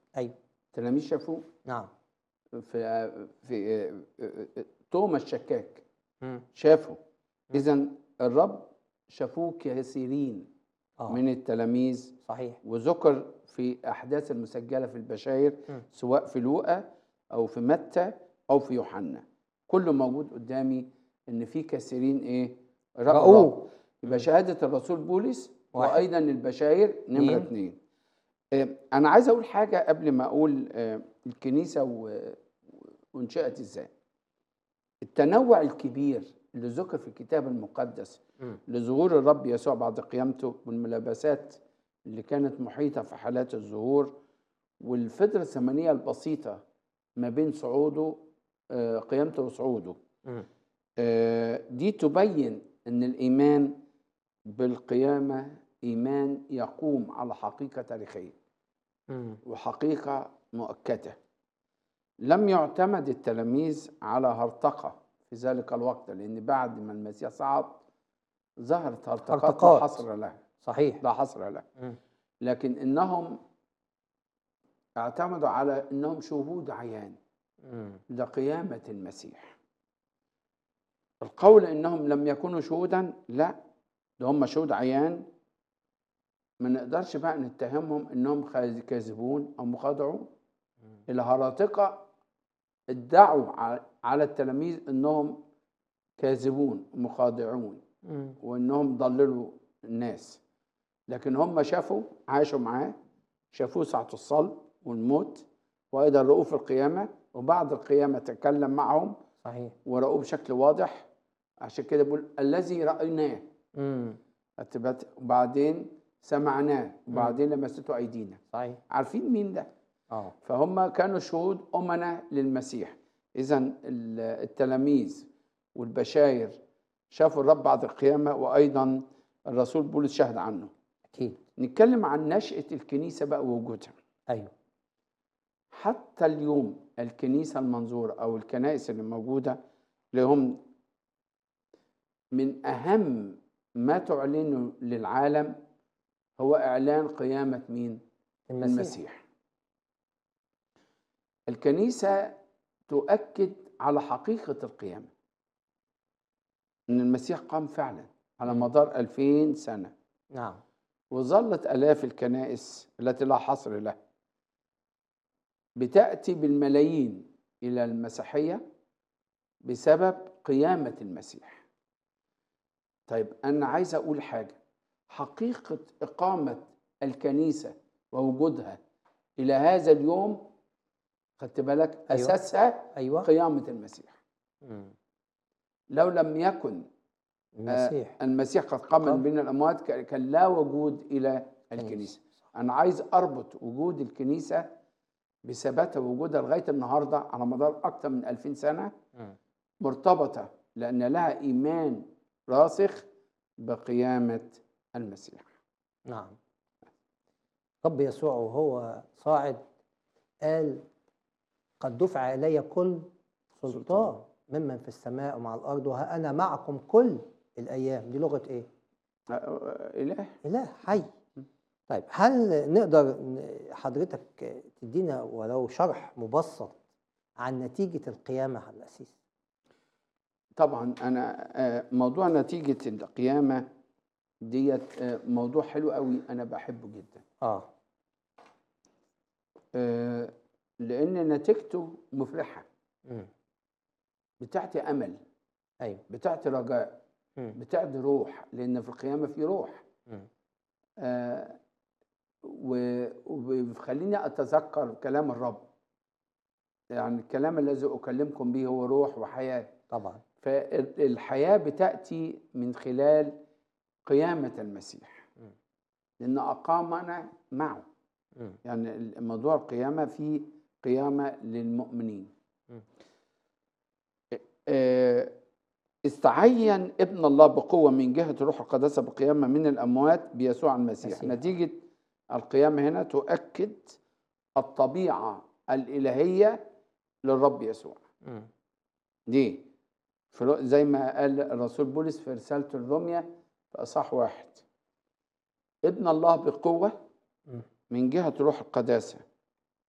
ايوه التلاميذ شافوه نعم في في توما الشكاك مم. شافه اذا الرب شافوه كثيرين اه من التلاميذ صحيح وذكر في احداث المسجله في البشاير مم. سواء في لوقا او في متى او في يوحنا كله موجود قدامي ان في كثيرين ايه رأوا رأوه. الرب. يبقى شهاده الرسول بولس واحد. وايضا البشاير نمره اتنين. اثنين آه، انا عايز اقول حاجه قبل ما اقول آه، الكنيسه و- وانشئت ازاي التنوع الكبير اللي ذكر في الكتاب المقدس مم. لظهور الرب يسوع بعد قيامته والملابسات اللي كانت محيطة في حالات الظهور والفترة الزمنية البسيطة ما بين صعوده آه، قيامته وصعوده مم. آه، دي تبين أن الإيمان بالقيامة إيمان يقوم على حقيقة تاريخية مم. وحقيقة مؤكدة لم يعتمد التلاميذ على هرطقة في ذلك الوقت لأن بعد ما المسيح صعد ظهرت هرطقات لا هرطقات. حصر لها صحيح لا حصر لها مم. لكن إنهم اعتمدوا على إنهم شهود عيان مم. لقيامة المسيح القول إنهم لم يكونوا شهودا لا ده هم شهود عيان ما نقدرش بقى نتهمهم إنهم خاز- كاذبون أو مخادعون الهراطقة ادعوا ع- على التلاميذ إنهم كاذبون ومخادعون مم. وإنهم ضللوا الناس لكن هم شافوا عاشوا معاه شافوه ساعة الصلب والموت وأيضا رؤوه في القيامة وبعد القيامة تكلم معهم صحيح ورأوه بشكل واضح عشان كده بيقول الذي رأيناه مم. أتبت- وبعدين سمعناه وبعدين لمسته أيدينا صحيح عارفين مين ده اه فهم كانوا شهود أمنة للمسيح إذا التلاميذ والبشاير شافوا الرب بعد القيامة وأيضا الرسول بولس شهد عنه اكيد نتكلم عن نشأة الكنيسة بقى ووجودها ايوه حتى اليوم الكنيسة المنظورة أو الكنائس اللي موجودة لهم من أهم ما تعلنه للعالم هو إعلان قيامة مين؟ المسيح, المسيح الكنيسة تؤكد على حقيقة القيامة أن المسيح قام فعلا على مم. مدار ألفين سنة نعم وظلت آلاف الكنائس التي لا حصر لها بتأتي بالملايين إلى المسيحية بسبب قيامة المسيح طيب أنا عايز أقول حاجة حقيقة إقامة الكنيسة ووجودها إلى هذا اليوم خدت بالك أيوة. أساسها ايوه قيامة المسيح مم. لو لم يكن المسيح المسيح قد قام قام. من بين الأموات ك- كان لا وجود إلى الكنيسة أنا عايز أربط وجود الكنيسة بثباتها ووجودها لغاية النهاردة على مدار أكثر من 2000 سنة مم. مرتبطة لأن لها إيمان راسخ بقيامة المسيح نعم رب يسوع وهو صاعد قال قد دفع إلي كل سلطان سلطان. ممن في السماء ومع الأرض وها أنا معكم كل الأيام دي لغة إيه؟ أ- أ- إله إله حي طيب هل نقدر ن- حضرتك تدينا ولو شرح مبسط عن نتيجة القيامة على الأسيس؟ طبعا أنا آه، موضوع نتيجة القيامة ديت آه، موضوع حلو قوي أنا بحبه جدا آه آه، لأن نتيجته مفرحة مم. بتعطي أمل أيوه بتعطي رجاء مم. بتعطي روح لأن في القيامة في روح مم. آه، و- وبيخليني أتذكر كلام الرب يعني الكلام الذي أكلمكم به هو روح وحياة طبعا فالحياة بتأتي من خلال قيامة المسيح مم. لأن أقامنا معه مم. يعني موضوع القيامة فيه قيامة للمؤمنين مم. آه، استعين ابن الله بقوة من جهة روح القداسة بقيامة من الأموات بيسوع المسيح مسيح. نتيجة القيامة هنا تؤكد الطبيعة الإلهية للرب يسوع مم. دي في الو- زي ما قال الرسول بولس في رسالة الرومية في أصح واحد ابن الله بقوة مم. من جهة روح القداسة